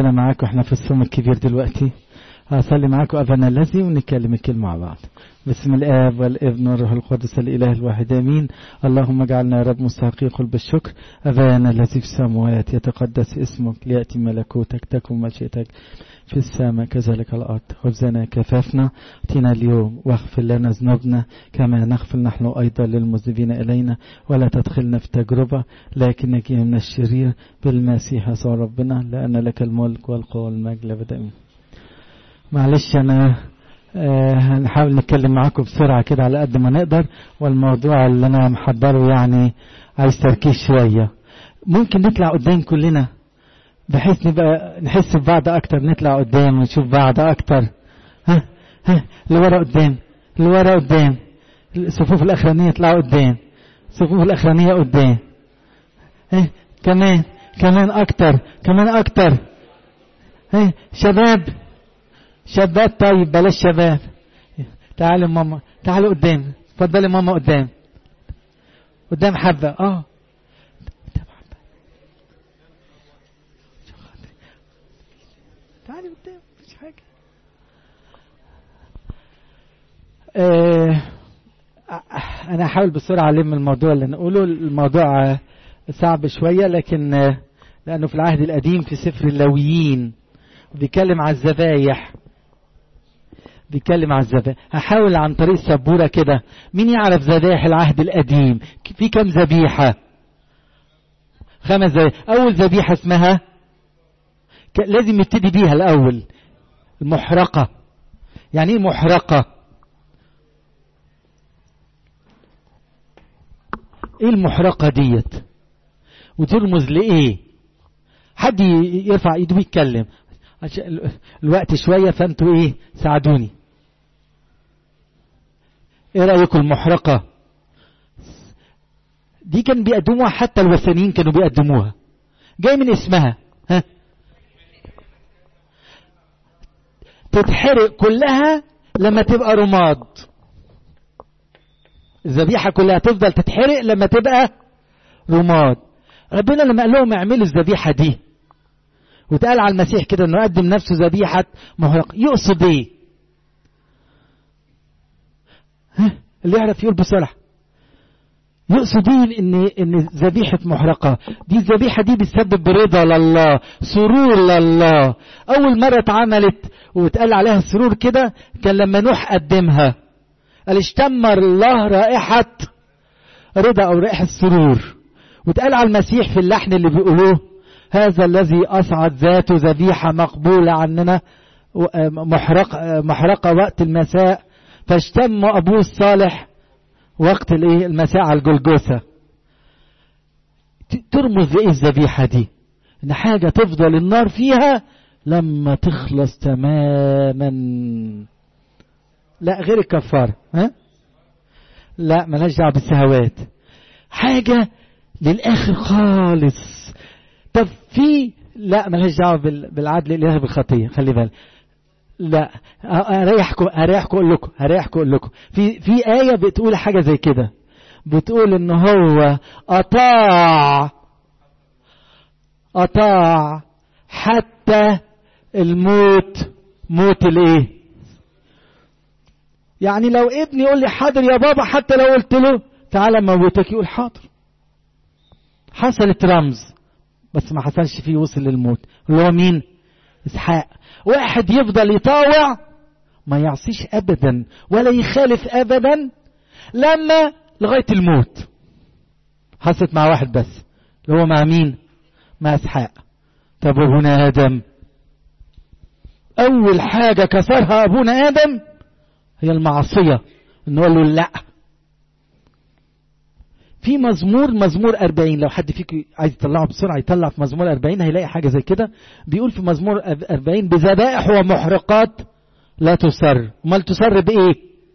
ربنا معاكم احنا في الصوم الكبير دلوقتي هصلي معاكم أبانا الذي ونتكلم الكلمة مع بعض بسم الآب والابن والروح القدس الإله الواحد آمين اللهم اجعلنا يا رب مستحقين بالشكر أبانا الذي في السماوات يتقدس اسمك ليأتي ملكوتك تكن مشيئتك في السماء كذلك على الأرض خبزنا كفافنا أعطينا اليوم واغفر لنا ذنوبنا كما نغفر نحن أيضا للمذنبين إلينا ولا تدخلنا في تجربة لكن نجينا من الشرير بالمسيح يسوع ربنا لأن لك الملك والقوة والمجد لأبدا معلش أنا آه هنحاول نتكلم معاكم بسرعة كده على قد ما نقدر والموضوع اللي أنا محضره يعني عايز تركيز شوية ممكن نطلع قدام كلنا بحيث نبقى نحس ببعض أكتر نطلع قدام ونشوف بعض أكتر ها ها لورا قدام لورا قدام الصفوف الأخرانية يطلعوا قدام الصفوف الأخرانية قدام ها كمان كمان أكتر كمان أكتر ها شباب شباب طيب بلاش شباب تعالوا ماما تعالوا قدام اتفضلي ماما قدام قدام حبة اه تعالي قدام مفيش حاجة آه انا هحاول بسرعة الم الموضوع اللي نقوله الموضوع صعب شوية لكن لانه في العهد القديم في سفر اللويين بيتكلم على الذبايح بيتكلم على الذبائح هحاول عن طريق السبوره كده مين يعرف ذبائح العهد القديم في كم ذبيحه خمس ذبائح اول ذبيحه اسمها ك... لازم نبتدي بيها الاول المحرقه يعني ايه محرقه ايه المحرقه ديت وترمز لايه حد يرفع ايده ويتكلم الوقت شويه فانتوا ايه ساعدوني ايه رايكم المحرقه دي كان بيقدموها حتى الوثنيين كانوا بيقدموها جاي من اسمها ها تتحرق كلها لما تبقى رماد الذبيحه كلها تفضل تتحرق لما تبقى رماد ربنا لما قال لهم اعملوا الذبيحه دي واتقال على المسيح كده انه قدم نفسه ذبيحه محرقه يقصد ايه ها اللي يعرف يقول بسرعه يقصد ايه ان ان ذبيحه محرقه دي الذبيحه دي بتسبب رضا لله سرور لله اول مره اتعملت واتقال عليها السرور كده كان لما نوح قدمها قال اشتمر الله رائحه رضا او رائحه سرور واتقال على المسيح في اللحن اللي بيقولوه هذا الذي أصعد ذاته ذبيحة مقبولة عننا محرقة, محرقة وقت المساء فاشتم أبوه الصالح وقت الايه المساء على الجلجوثة ترمز لإيه الذبيحة دي إن حاجة تفضل النار فيها لما تخلص تماما لا غير الكفارة ها لا ملهاش دعوة بالسهوات حاجة للآخر خالص طب في لا ملهاش دعوه بالعدل الالهي بالخطيه خلي بالك لا اريحكم اريحكم اقول لكم اريحكم اقول لكم في في ايه بتقول حاجه زي كده بتقول ان هو اطاع اطاع حتى الموت موت الايه يعني لو ابني يقول لي حاضر يا بابا حتى لو قلت له تعالى موتك يقول حاضر حصلت رمز بس ما حصلش فيه وصل للموت اللي هو مين اسحاق واحد يفضل يطاوع ما يعصيش ابدا ولا يخالف ابدا لما لغايه الموت حصلت مع واحد بس اللي هو مع مين مع اسحاق طب ابونا ادم اول حاجه كسرها ابونا ادم هي المعصيه انه قال له لا في مزمور مزمور 40 لو حد فيكم عايز يطلعه بسرعه يطلع في مزمور 40 هيلاقي حاجه زي كده بيقول في مزمور 40 بذبائح ومحرقات لا تسر امال تسر بايه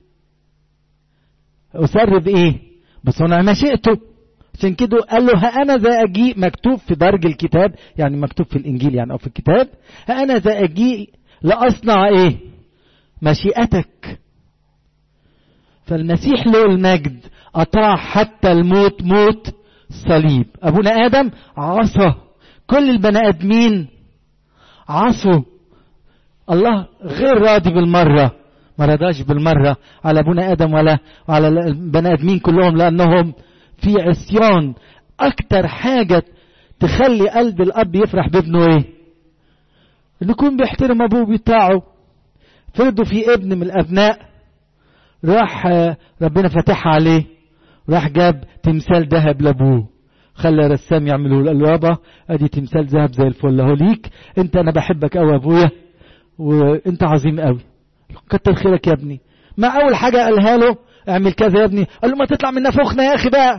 اسر بايه بصنع مشيئته عشان كده قال له ها انا ذا اجيء مكتوب في درج الكتاب يعني مكتوب في الانجيل يعني او في الكتاب ها انا ذا اجيء لاصنع ايه مشيئتك فالمسيح له المجد أطاع حتى الموت موت صليب أبونا آدم عصى كل البني آدمين عصوا الله غير راضي بالمرة ما رضاش بالمرة على ابونا ادم ولا على البني ادمين كلهم لانهم في عصيان اكتر حاجة تخلي قلب الاب يفرح بابنه ايه انه يكون بيحترم ابوه بتاعه فرضوا في ابن من الابناء راح ربنا فتحها عليه راح جاب تمثال ذهب لابوه خلى رسام يعمله له قال له يابا ادي تمثال ذهب زي الفل اهو ليك انت انا بحبك قوي يا ابويا وانت عظيم قوي كتر خيرك يا ابني ما اول حاجه قالها له اعمل كذا يا ابني قال له ما تطلع من نافوخنا يا اخي بقى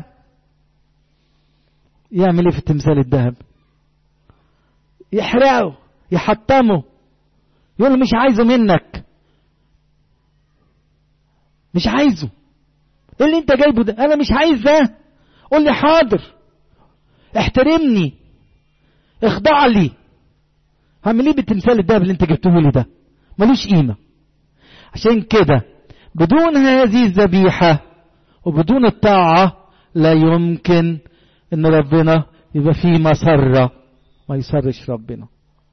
يعمل ايه في التمثال الذهب يحرقه يحطمه يقول له مش عايزه منك مش عايزه ايه اللي انت جايبه ده انا مش عايز ده قول لي حاضر احترمني اخضع لي هعمل ايه بالتمثال الدهب اللي انت جبته لي ده ملوش قيمه عشان كده بدون هذه الذبيحه وبدون الطاعه لا يمكن ان ربنا يبقى فيه مسره ما يسرش ربنا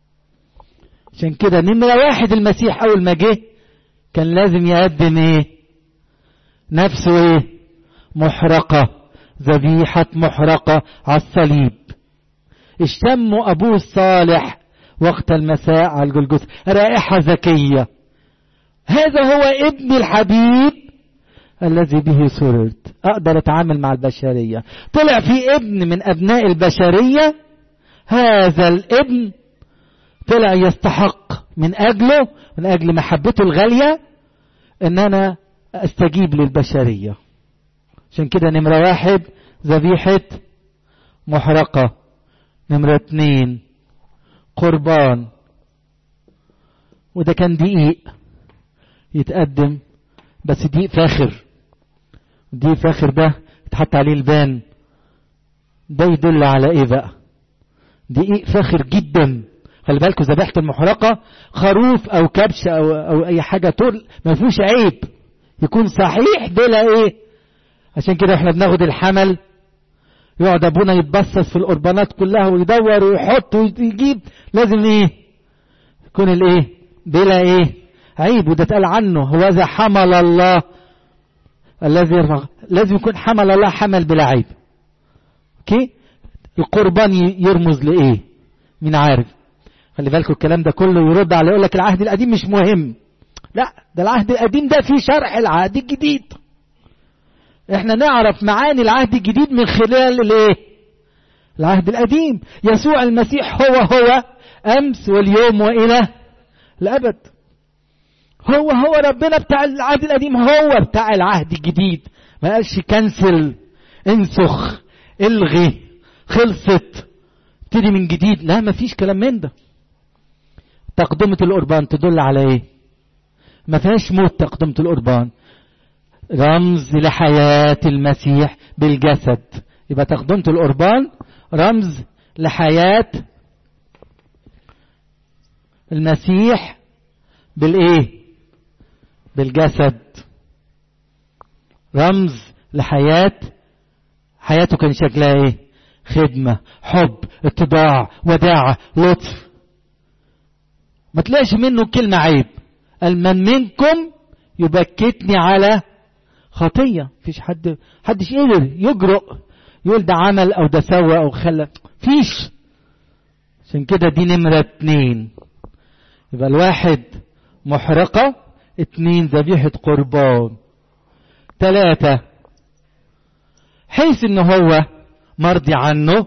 عشان كده نمرة واحد المسيح أول ما جه كان لازم يقدم إيه؟ نفسه إيه؟ محرقة ذبيحة محرقة على الصليب اشتموا أبوه الصالح وقت المساء على الجلجثة رائحة زكية هذا هو ابن الحبيب الذي به سررت أقدر أتعامل مع البشرية طلع في ابن من أبناء البشرية هذا الابن طلع يستحق من أجله من أجل محبته الغالية أن أنا أستجيب للبشرية عشان كده نمرة واحد ذبيحة محرقة نمرة اتنين قربان وده كان دقيق يتقدم بس دقيق فاخر دقيق فاخر ده اتحط عليه البان ده يدل على ايه بقى دقيق فاخر جدا خلي بالكم ذبيحة المحرقة خروف أو كبش أو, أو أي حاجة تول ما فيهوش عيب يكون صحيح بلا إيه عشان كده إحنا بناخد الحمل يقعد أبونا يتبصص في القربانات كلها ويدور ويحط ويجيب لازم إيه يكون الإيه بلا إيه عيب وده اتقال عنه هو ذا حمل الله الذي يرفع لازم يكون حمل الله حمل بلا عيب اوكي القربان يرمز لايه مين عارف خلي بالكم الكلام ده كله يرد على يقول لك العهد القديم مش مهم لا ده العهد القديم ده فيه شرح العهد الجديد احنا نعرف معاني العهد الجديد من خلال الايه العهد القديم يسوع المسيح هو هو امس واليوم والى الابد هو هو ربنا بتاع العهد القديم هو بتاع العهد الجديد ما قالش كنسل انسخ الغي خلصت ابتدي من جديد لا ما فيش كلام من ده تقدمة القربان تدل على ايه ما فيهاش موت تقدمة القربان رمز لحياة المسيح بالجسد يبقى تقدمة القربان رمز لحياة المسيح بالايه بالجسد رمز لحياة حياته كان شكلها ايه خدمة حب اتضاع وداعة لطف ما تلاقيش منه كلمة عيب قال من منكم يبكتني على خطية فيش حد حدش قدر يجرؤ يقول ده عمل او ده سوى او خلى فيش عشان كده دي نمرة اتنين يبقى الواحد محرقة اتنين ذبيحة قربان تلاتة حيث ان هو مرضي عنه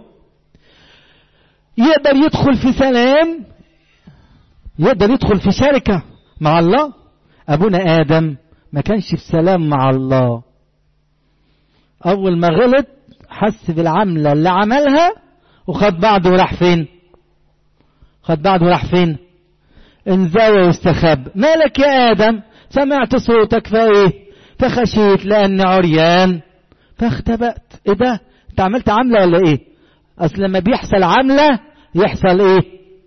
يقدر يدخل في سلام يقدر يدخل في شركة مع الله ابونا ادم ما كانش في سلام مع الله اول ما غلط حس بالعملة اللي عملها وخد بعضه وراح فين خد بعضه وراح فين انزوى واستخب مالك يا ادم سمعت صوتك فايه فخشيت لاني عريان فاختبأت ايه ده انت عملت عملة ولا ايه اصل لما بيحصل عملة يحصل ايه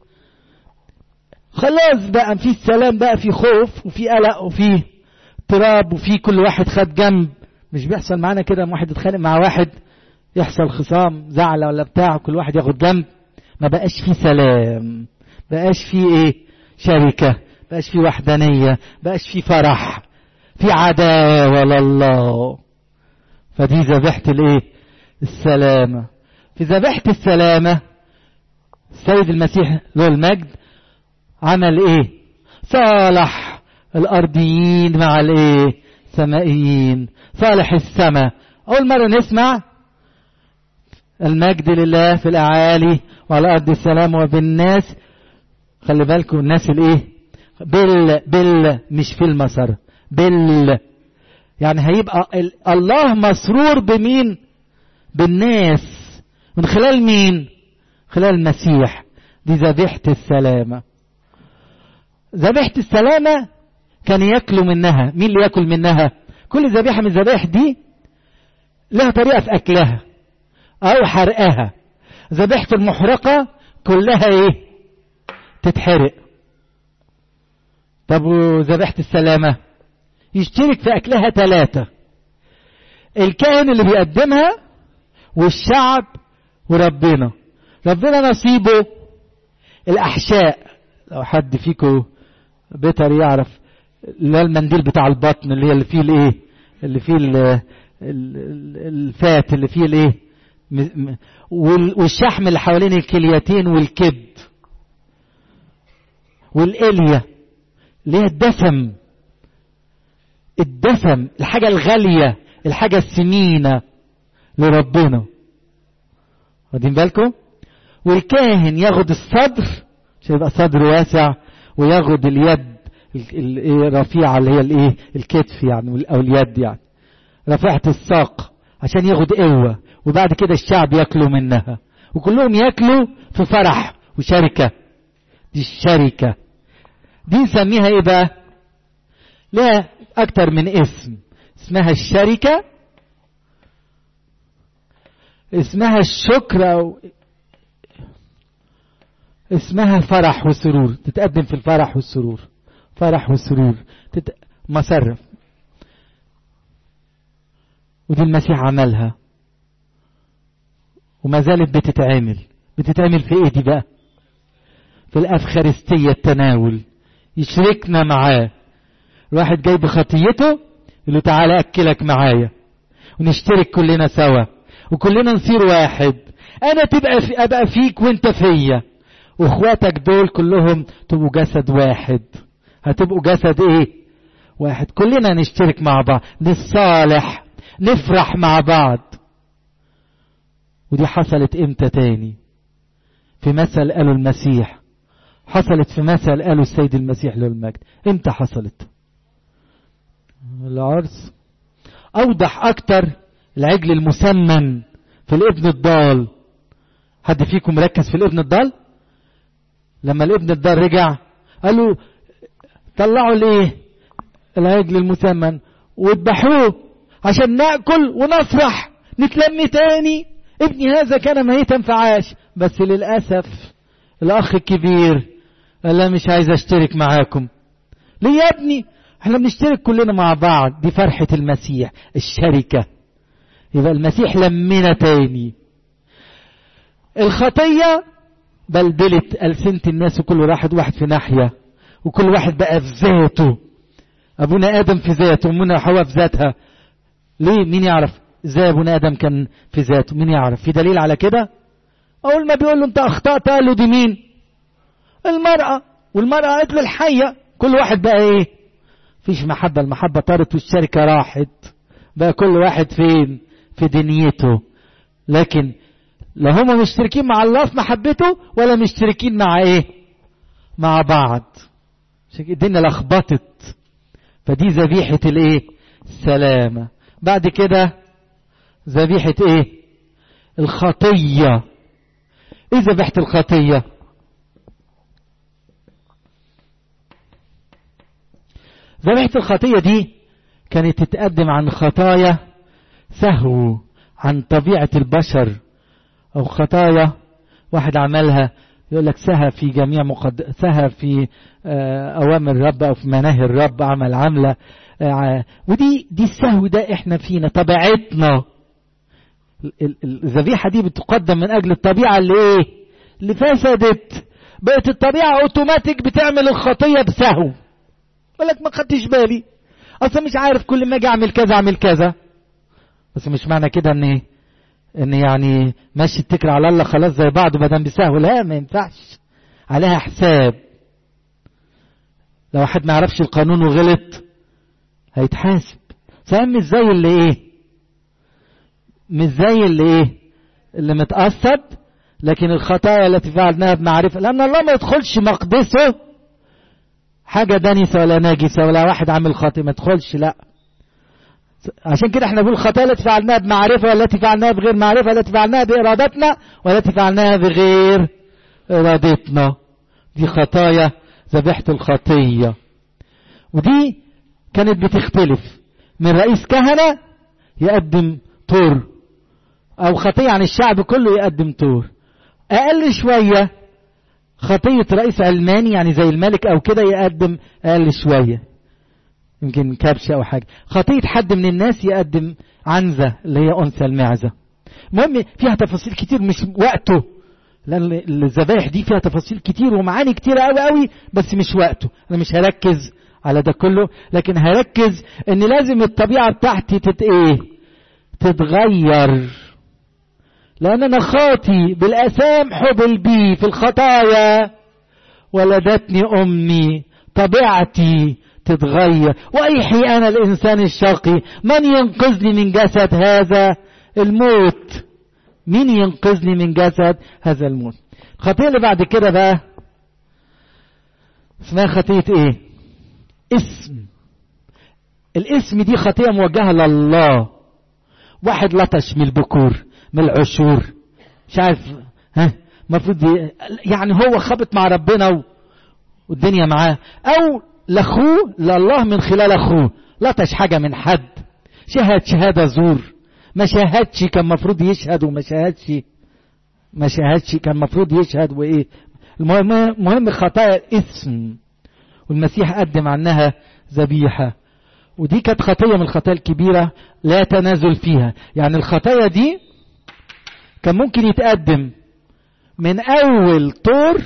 خلاص بقى في سلام بقى في خوف وفي قلق وفي اضطراب وفي كل واحد خد جنب مش بيحصل معانا كده واحد يتخانق مع واحد يحصل خصام زعلة ولا بتاع كل واحد ياخد جنب ما بقاش في سلام بقاش فيه ايه شركة بقاش فيه وحدانية بقاش فيه فرح في عداوة لله فدي ذبيحة الايه السلامة في ذبيحة السلامة السيد المسيح له المجد عمل ايه صالح الارضيين مع الايه سمائيين صالح السماء اول مرة نسمع المجد لله في الاعالي وعلى ارض السلام وبالناس خلي بالكم الناس الايه بال بال مش في المسار بال يعني هيبقى الله مسرور بمين بالناس من خلال مين خلال المسيح دي ذبيحة السلامة ذبيحة السلامة كان ياكلوا منها مين اللي ياكل منها كل ذبيحة من الذبائح دي لها طريقة في أكلها أو حرقها ذبيحة المحرقة كلها إيه تتحرق طب وذبيحة السلامة يشترك في أكلها ثلاثة الكاهن اللي بيقدمها والشعب وربنا ربنا نصيبه الأحشاء لو حد فيكم بيتر يعرف لا المنديل بتاع البطن اللي هي اللي فيه الايه اللي فيه ال الفات اللي فيه الايه والشحم اللي حوالين الكليتين والكبد والإلية اللي هي الدسم الدسم الحاجة الغالية الحاجة السمينة لربنا واخدين بالكم والكاهن ياخد الصدر عشان يبقى صدر واسع وياخد اليد الرفيعة اللي هي الايه الكتف يعني او اليد يعني رفيعة الساق عشان ياخد قوة وبعد كده الشعب ياكلوا منها وكلهم ياكلوا في فرح وشركة دي الشركة دي نسميها ايه بقى لها اكتر من اسم اسمها الشركة اسمها الشكر او اسمها فرح وسرور تتقدم في الفرح والسرور فرح وسرور تت... مسرف ودي المسيح عملها وما زالت بتتعمل بتتعمل في ايه دي بقى في الافخارستية التناول يشركنا معاه الواحد جاي بخطيته يقول له تعالى اكلك معايا ونشترك كلنا سوا وكلنا نصير واحد انا تبقى في ابقى فيك وانت فيا واخواتك دول كلهم تبقوا جسد واحد هتبقوا جسد ايه واحد كلنا نشترك مع بعض نصالح نفرح مع بعض ودي حصلت امتى تاني في مثل قاله المسيح حصلت في مثل قاله السيد المسيح له المجد امتى حصلت العرس اوضح اكتر العجل المسمن في الابن الضال حد فيكم مركز في الابن الضال لما الابن الضال رجع قالوا طلعوا الايه العجل المسمن واذبحوه عشان ناكل ونفرح نتلم تاني ابني هذا كان ميتا فعاش بس للاسف الاخ الكبير قال لا مش عايز اشترك معاكم ليه يا ابني احنا بنشترك كلنا مع بعض دي فرحة المسيح الشركة يبقى المسيح لمنا تاني الخطية بلبلت ألسنة الناس وكل واحد واحد في ناحية وكل واحد بقى في ذاته أبونا آدم في ذاته وأمنا حواء في ذاتها ليه مين يعرف ازاي ابونا آدم كان في ذاته مين يعرف في دليل على كده أول ما بيقول له أنت أخطأت قال له دي مين المرأة والمرأة قالت له الحية كل واحد بقى إيه فيش محبة المحبة طارت والشركة راحت بقى كل واحد فين في دنيته لكن لا هما مشتركين مع الله في محبته ولا مشتركين مع ايه مع بعض الدنيا لخبطت فدي ذبيحة الايه السلامة بعد كده ذبيحة ايه الخطية ايه ذبيحة الخطية ذبيحة الخطية دي كانت تتقدم عن خطايا سهو عن طبيعة البشر أو خطايا واحد عملها يقول لك سهى في جميع مقد... سهى في أوامر الرب أو في مناهي الرب عمل عملة ودي دي السهو ده احنا فينا طبيعتنا الذبيحة دي بتقدم من أجل الطبيعة اللي ايه اللي فسدت بقت الطبيعة اوتوماتيك بتعمل الخطية بسهو يقول لك ما خدتش بالي اصلا مش عارف كل ما اجي اعمل كذا اعمل كذا بس مش معنى كده ان ايه ان يعني ماشي اتكل على الله خلاص زي بعض بدل بسهو لا ما ينفعش عليها حساب لو واحد ما يعرفش القانون وغلط هيتحاسب فاهم مش زي اللي ايه مش زي اللي ايه اللي متقصد لكن الخطايا التي فعلناها بمعرفة لأن الله ما يدخلش مقدسه حاجة دنسة ولا ناجسة ولا واحد عامل خاطئ ما يدخلش لا عشان كده احنا بنقول الخطايا التي فعلناها بمعرفة والتي فعلناها بغير معرفة والتي فعلناها بإرادتنا والتي فعلناها بغير إرادتنا دي خطايا ذبيحة الخطية ودي كانت بتختلف من رئيس كهنة يقدم طور أو خطية عن الشعب كله يقدم طور أقل شوية خطية رئيس علماني يعني زي الملك أو كده يقدم أقل شوية يمكن كبشة أو حاجة خطية حد من الناس يقدم عنزة اللي هي أنثى المعزة المهم فيها تفاصيل كتير مش وقته لأن الذبائح دي فيها تفاصيل كتير ومعاني كتير قوي قوي بس مش وقته أنا مش هركز على ده كله لكن هركز ان لازم الطبيعة بتاعتي تت ايه تتغير لان انا خاطي بالاسام حبل بي في الخطايا ولدتني امي طبيعتي تتغير وايحي انا الانسان الشقي من ينقذني من جسد هذا الموت مين ينقذني من جسد هذا الموت الخطيئة اللي بعد كده بقى اسمها خطية ايه اسم الاسم دي خطية موجهة لله واحد لطش من البكور من العشور مش عارف ها المفروض يعني هو خبط مع ربنا والدنيا معاه او لاخوه لله من خلال اخوه لطش حاجة من حد شهد شهادة زور ما شاهدش كان مفروض يشهد وما شاهدش ما شاهدش كان مفروض يشهد وايه المهم مهم خطايا اسم والمسيح قدم عنها ذبيحة ودي كانت خطية من الخطايا الكبيرة لا تنازل فيها يعني الخطايا دي كان ممكن يتقدم من أول طور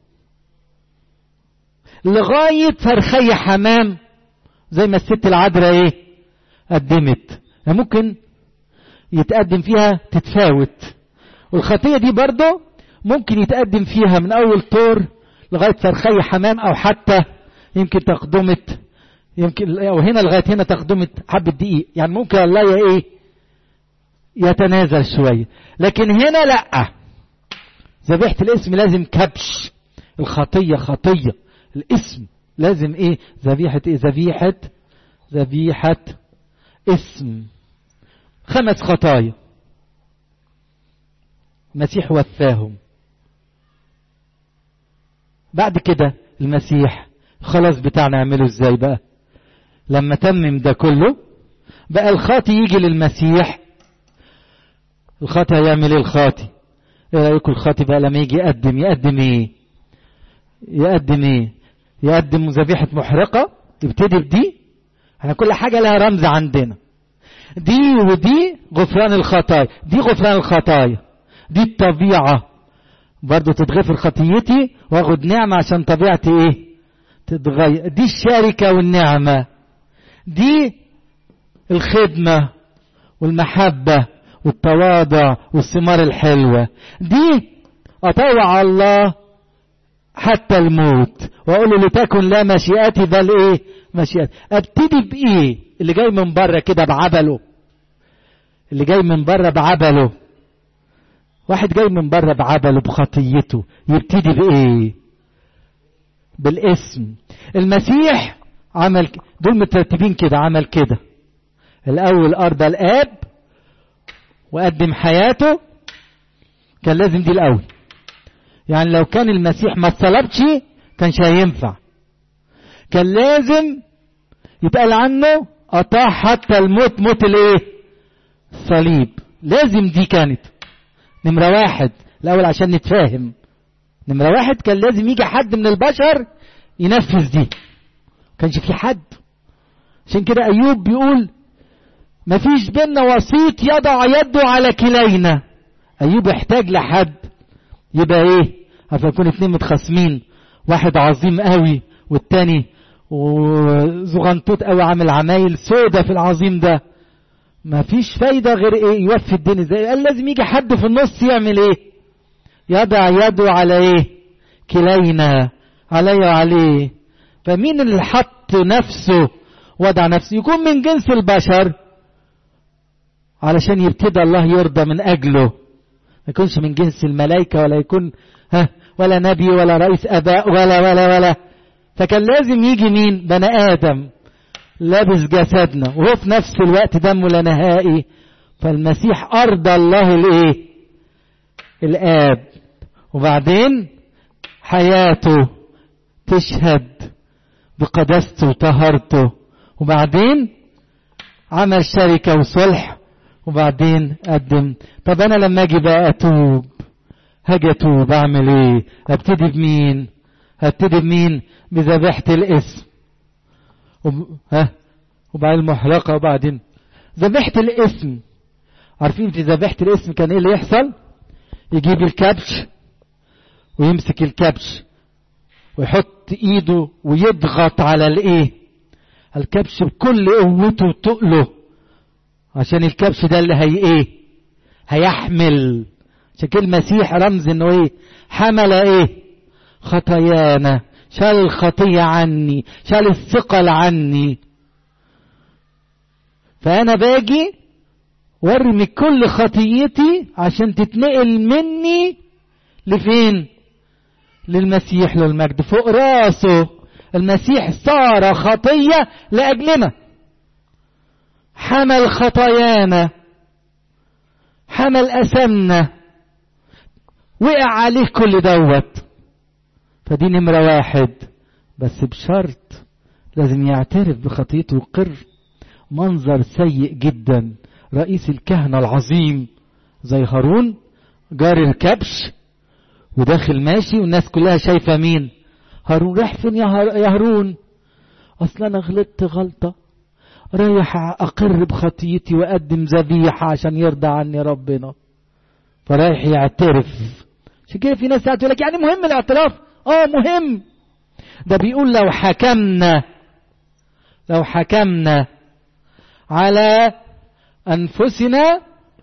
لغاية فرخية حمام زي ما الست العذراء ايه قدمت يعني ممكن يتقدم فيها تتفاوت والخطية دي برضه ممكن يتقدم فيها من أول طور لغاية فرخية حمام أو حتى يمكن تقدمة يمكن أو هنا لغاية هنا تقدمة حبة دقيق يعني ممكن الله إيه يتنازل شوية لكن هنا لأ ذبيحة الاسم لازم كبش الخطية خطية الاسم لازم ايه ذبيحة ايه ذبيحة ذبيحة اسم خمس خطايا المسيح وفاهم بعد كده المسيح خلاص بتاعنا نعمله ازاي بقى لما تمم ده كله بقى الخاطي يجي للمسيح الخاطي هيعمل ايه الخاطي ايه رايكم الخاطي بقى لما يجي يقدم يقدم ايه يقدم ايه يقدم ذبيحه محرقه يبتدي بدي احنا كل حاجه لها رمز عندنا دي ودي غفران الخطايا دي غفران الخطايا دي الطبيعة برضو تتغفر خطيتي واخد نعمة عشان طبيعتي ايه تتغير دي الشركة والنعمة دي الخدمة والمحبة والتواضع والثمار الحلوة دي أطوع الله حتى الموت وأقول له لتكن لا مشيئتي بل إيه مشيئتي أبتدي بإيه اللي جاي من بره كده بعبله اللي جاي من بره بعبله واحد جاي من بره بعبله بخطيته يبتدي بايه بالاسم المسيح عمل دول مترتبين كده عمل كده الاول ارضى الاب وقدم حياته كان لازم دي الاول يعني لو كان المسيح ما اتصلبش كانش هينفع كان لازم يتقال عنه أطاع حتى الموت موت الايه الصليب لازم دي كانت نمرة واحد الأول عشان نتفاهم نمرة واحد كان لازم يجي حد من البشر ينفذ دي كانش في حد عشان كده أيوب بيقول مفيش بينا وسيط يضع يده على كلينا أيوب يحتاج لحد يبقى ايه عارف يكون اتنين متخاصمين واحد عظيم قوي والتاني وزغنطوط قوي عامل عمايل سودة في العظيم ده ما فيش فايدة غير ايه يوفي الدين ازاي قال لازم يجي حد في النص يعمل ايه يضع يده على ايه كلينا علي وعليه فمين اللي حط نفسه وضع نفسه يكون من جنس البشر علشان يبتدى الله يرضى من اجله ما يكونش من جنس الملائكة ولا يكون ها ولا نبي ولا رئيس اباء ولا ولا ولا فكان لازم يجي مين بني ادم لابس جسدنا وهو في نفس الوقت دمه لا نهائي فالمسيح ارضى الله الايه الاب وبعدين حياته تشهد بقداسته وطهارته وبعدين عمل شركة وصلح وبعدين قدم طب انا لما اجي بقى اتوب هاجي اتوب اعمل ايه ابتدي بمين هبتدي بمين بذبيحة الاسم وب... ها وبعدين المحرقة وبعدين ذبيحة الاسم عارفين في ذبيحة الاسم كان ايه اللي يحصل يجيب الكبش ويمسك الكبش ويحط ايده ويضغط على الايه الكبش بكل قوته وتقله عشان الكبش ده اللي هي ايه هيحمل عشان كده المسيح رمز انه ايه حمل ايه خطايانا شال الخطية عني شال الثقل عني فانا باجي وارمي كل خطيتي عشان تتنقل مني لفين للمسيح للمجد فوق راسه المسيح صار خطية لأجلنا حمل خطايانا حمل أسمنا وقع عليه كل دوت فدي نمرة واحد بس بشرط لازم يعترف بخطيته ويقر منظر سيء جدا رئيس الكهنة العظيم زي هارون جار الكبش وداخل ماشي والناس كلها شايفة مين هارون راح فين يا, هار... يا هارون اصل انا غلطت غلطة رايح اقر بخطيتي واقدم ذبيحة عشان يرضى عني ربنا فرايح يعترف عشان كده في ناس تقول لك يعني مهم الاعتراف اه مهم ده بيقول لو حكمنا لو حكمنا على انفسنا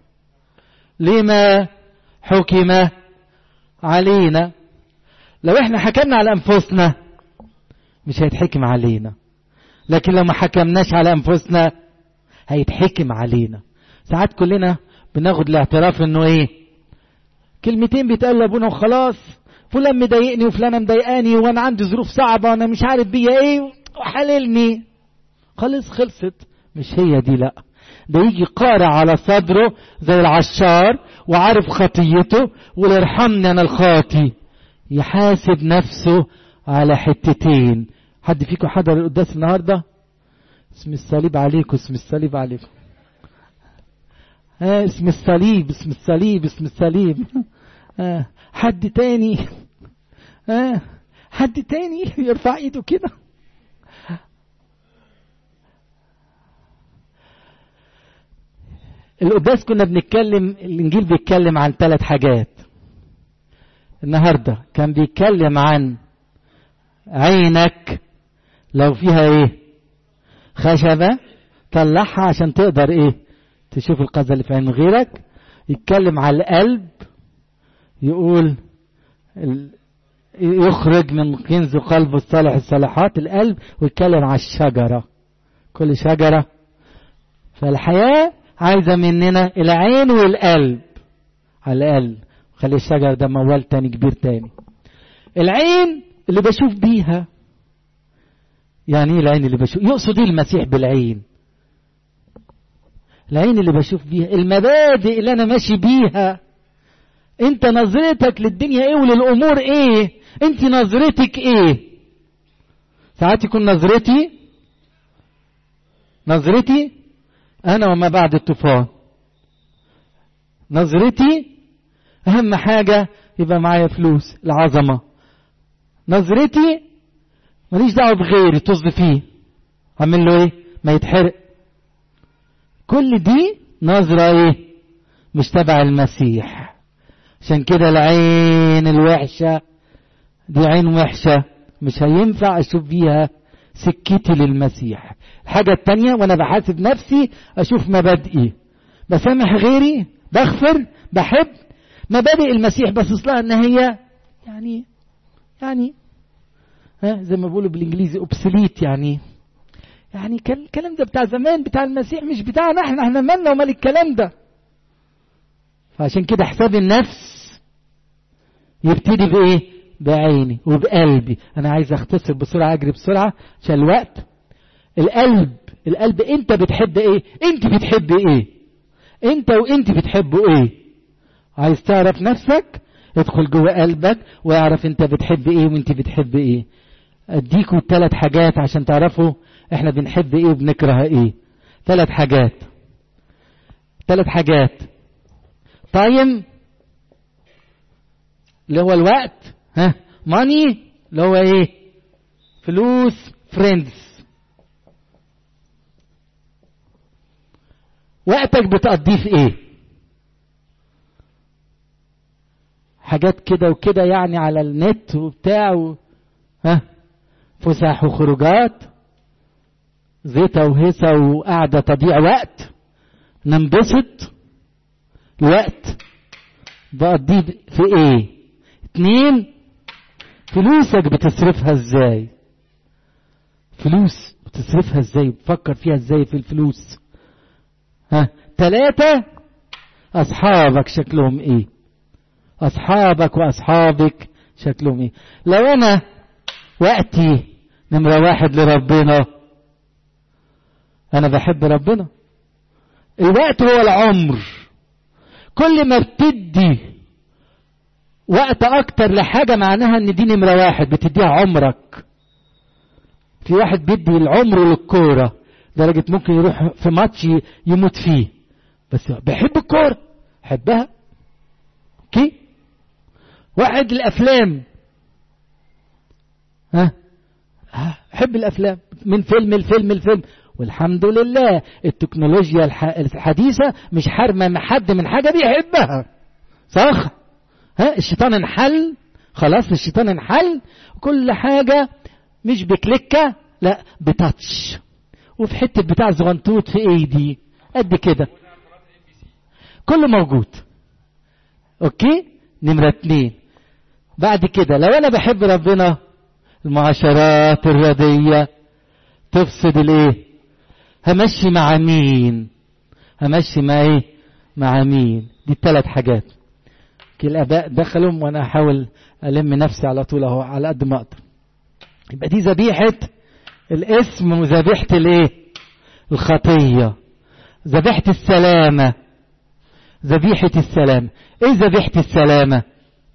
لما حكم علينا لو احنا حكمنا على انفسنا مش هيتحكم علينا لكن لو ما حكمناش على انفسنا هيتحكم علينا ساعات كلنا بناخد الاعتراف انه ايه كلمتين بيتقال لابونا وخلاص فلان مضايقني وفلانه مضايقاني وانا عندي ظروف صعبه وانا مش عارف بيا ايه وحللني خلص خلصت مش هي دي لا ده يجي قارع على صدره زي العشار وعارف خطيته ويرحمني انا الخاطي يحاسب نفسه على حتتين حد فيكم حضر القداس النهارده اسم الصليب عليكم اسم الصليب عليكم آه اسم الصليب اسم الصليب اسم الصليب آه حد تاني آه حد تاني يرفع ايده كده القداس كنا بنتكلم الانجيل بيتكلم عن ثلاث حاجات النهارده كان بيتكلم عن عينك لو فيها ايه خشبه طلعها عشان تقدر ايه تشوف القذى اللي في عين غيرك يتكلم على القلب يقول يخرج من كنز قلبه الصالح الصالحات القلب ويتكلم على الشجره كل شجره فالحياه عايزة مننا العين والقلب على الأقل خلي الشجر ده موال تاني كبير تاني العين اللي بشوف بيها يعني ايه العين اللي بشوف يقصد ايه المسيح بالعين العين اللي بشوف بيها المبادئ اللي انا ماشي بيها انت نظرتك للدنيا ايه وللامور ايه انت نظرتك ايه ساعات يكون نظرتي نظرتي أنا وما بعد الطوفان نظرتي أهم حاجة يبقى معايا فلوس العظمة نظرتي ماليش دعوة بغيري طز فيه أعمل له إيه ما يتحرق كل دي نظرة إيه مش تبع المسيح عشان كده العين الوحشة دي عين وحشة مش هينفع اشوف بيها سكتي للمسيح الحاجة التانية وانا بحاسب نفسي اشوف مبادئي بسامح غيري بغفر بحب مبادئ المسيح باصص لها ان هي يعني يعني ها زي ما بيقولوا بالانجليزي اوبسليت يعني يعني الكلام ده بتاع زمان بتاع المسيح مش بتاعنا احنا احنا مالنا ومال الكلام ده فعشان كده حساب النفس يبتدي بايه بعيني وبقلبي انا عايز اختصر بسرعه اجري بسرعه عشان الوقت القلب القلب انت بتحب ايه انت بتحب ايه انت وانت بتحبوا ايه عايز تعرف نفسك ادخل جوه قلبك واعرف انت بتحب ايه وانت بتحب ايه اديكوا ثلاث حاجات عشان تعرفوا احنا بنحب ايه وبنكره ايه ثلاث حاجات ثلاث حاجات تايم اللي هو الوقت ها ماني اللي هو ايه فلوس فريندز وقتك بتقضيه في ايه حاجات كده وكده يعني على النت وبتاع و... ها فسح وخروجات زيطة وهيصة وقعدة تضيع وقت ننبسط الوقت بقضيه في ايه اتنين فلوسك بتصرفها ازاي فلوس بتصرفها ازاي بتفكر فيها ازاي في الفلوس ها تلاتة اصحابك شكلهم ايه اصحابك واصحابك شكلهم ايه لو انا وقتي نمرة واحد لربنا انا بحب ربنا الوقت هو العمر كل ما بتدي وقت اكتر لحاجة معناها ان دي نمرة واحد بتديها عمرك في واحد بيدي العمر للكورة درجة ممكن يروح في ماتش يموت فيه بس بحب الكورة حبها اوكي واحد الافلام ها حب الافلام من فيلم الفيلم الفيلم والحمد لله التكنولوجيا الحديثة مش حارمة حد من حاجة بيحبها صح ها الشيطان انحل خلاص الشيطان انحل كل حاجة مش بكليكة لا بتاتش وفي حتة بتاع زغنطوط في ايدي قد كده كله موجود اوكي نمرة اتنين بعد كده لو انا بحب ربنا المعاشرات الردية تفسد الايه همشي مع مين همشي مع ايه مع مين دي الثلاث حاجات الاباء دخلوا وانا احاول الم نفسي على طول اهو على قد ما اقدر يبقى دي ذبيحه الاسم وذبيحه الايه الخطيه ذبيحه السلامه ذبيحه السلامه ايه ذبيحه السلامه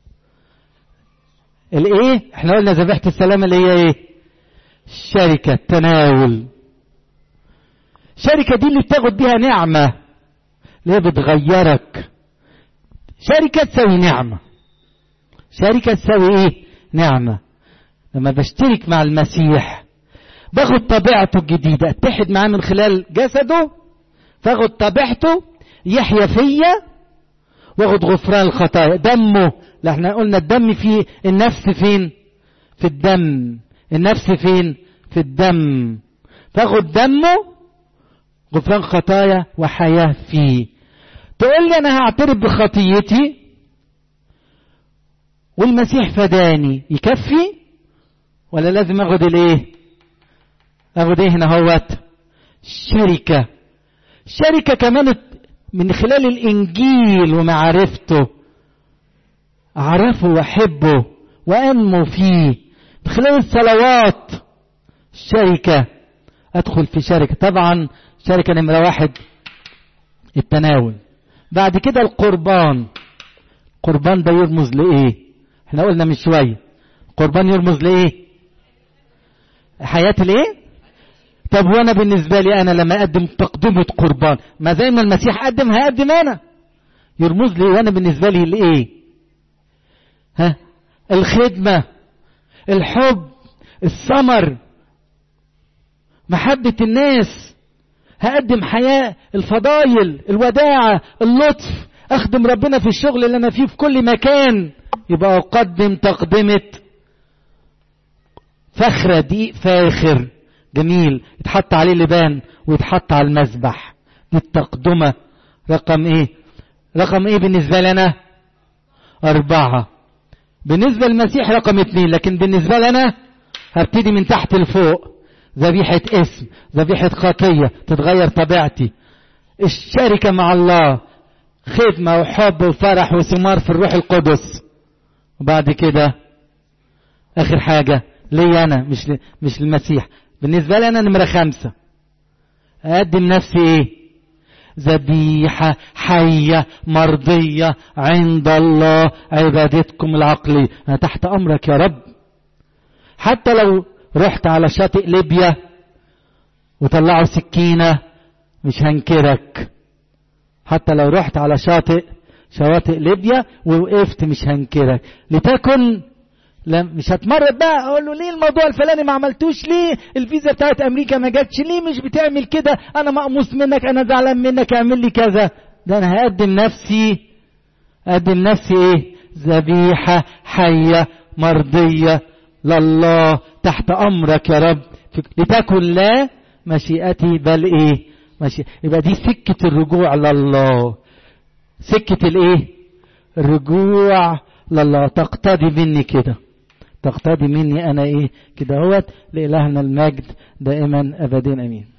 الايه احنا قلنا ذبيحه السلامه اللي هي ايه الشركه التناول شركة دي اللي بتاخد بيها نعمة اللي هي بتغيرك شركة تساوي نعمة شركة تساوي ايه نعمة لما بشترك مع المسيح باخد طبيعته الجديدة اتحد معاه من خلال جسده فاخد طبيعته يحيا فيا واخد غفران الخطايا دمه لا احنا قلنا الدم فيه النفس فين في الدم النفس فين في الدم فاخد دمه غفران خطايا وحياة فيه تقول لي أنا هعترف بخطيتي والمسيح فداني يكفي ولا لازم اخد الايه اخد ايه هنا هوت شركة شركة كمان من خلال الانجيل ومعرفته اعرفه واحبه وانمو فيه من خلال الصلوات شركة ادخل في شركة طبعا شركة نمرة واحد التناول بعد كده القربان القربان ده يرمز لإيه احنا قلنا من شوية القربان يرمز لإيه حياة الإيه طب وانا بالنسبة لي انا لما اقدم تقدمة قربان ما زي ما المسيح قدم هقدم انا يرمز لي وانا بالنسبة لي لايه ها الخدمة الحب الثمر محبة الناس هقدم حياة الفضايل الوداعة اللطف أخدم ربنا في الشغل اللي أنا فيه في كل مكان يبقى أقدم تقدمة فخرة دي فاخر جميل يتحط عليه لبان ويتحط على المذبح دي التقدمة رقم ايه رقم ايه بالنسبة لنا اربعة بالنسبة للمسيح رقم اتنين لكن بالنسبة لنا هبتدي من تحت لفوق ذبيحة اسم ذبيحة خطية تتغير طبيعتي الشركة مع الله خدمة وحب وفرح وثمار في الروح القدس وبعد كده اخر حاجة لي انا مش ل... مش للمسيح بالنسبة لي انا نمرة خمسة اقدم نفسي ايه ذبيحة حية مرضية عند الله عبادتكم العقلية أنا تحت أمرك يا رب حتى لو رحت على شاطئ ليبيا وطلعوا سكينة مش هنكرك حتى لو رحت على شاطئ شواطئ ليبيا ووقفت مش هنكرك لتكن لا مش هتمرد بقى اقول له ليه الموضوع الفلاني ما عملتوش ليه الفيزا بتاعت امريكا ما جاتش ليه مش بتعمل كده انا مقموص منك انا زعلان منك اعمل لي كذا ده انا هقدم نفسي اقدم نفسي ايه ذبيحه حيه مرضيه لله تحت امرك يا رب لتكن لا مشيئتي بل ايه ماشي يبقى دي سكة الرجوع لله سكة الايه الرجوع لله تقتضي مني كده تقتضي مني انا ايه كده هوت لإلهنا المجد دائما ابدا امين